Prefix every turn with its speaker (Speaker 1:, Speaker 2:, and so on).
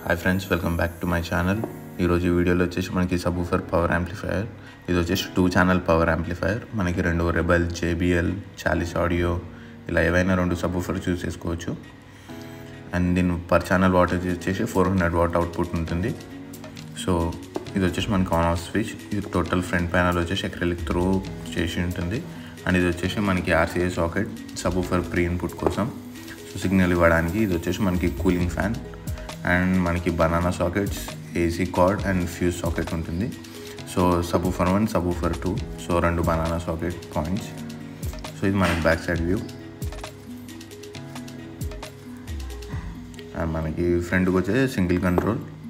Speaker 1: hi friends welcome back to my channel ఈరోజు ఈ వీడియోలో వచ్చేసి మనకి సబూఫర్ పవర్ యాంప్లిఫైయర్ ఇది వచ్చేసి టూ ఛానల్ పవర్ యాంప్లిఫైయర్ మనకి రెండు రెబల్ జేబిఎల్ చాలీస్ ఆడియో ఇలా ఏవైనా రెండు సబూఫర్ చూస్ చేసుకోవచ్చు అండ్ దీని పర్ ఛానల్ వాటేజ్ వచ్చేసి ఫోర్ హండ్రెడ్ వాట్ అవుట్పుట్ ఉంటుంది సో ఇది వచ్చేసి మనకి ఆన్ ఆఫ్ స్విచ్ ఇది టోటల్ ఫ్రంట్ ప్యానల్ వచ్చేసి ఎక్రెలిక్ త్రూ చేసి ఉంటుంది అండ్ ఇది వచ్చేసి మనకి RCA socket subwoofer pre input కోసం సో సిగ్నల్ ఇవ్వడానికి ఇది వచ్చేసి మనకి కూలింగ్ ఫ్యాన్ అండ్ మనకి banana sockets AC cord and fuse socket ఉంటుంది so subwoofer one subwoofer two so రెండు బనానా సాకెట్ పాయింట్స్ సో ఇది మనకి బ్యాక్ సైడ్ వ్యూ అండ్ మనకి ఫ్రంట్కి వచ్చేసి సింగిల్ కంట్రోల్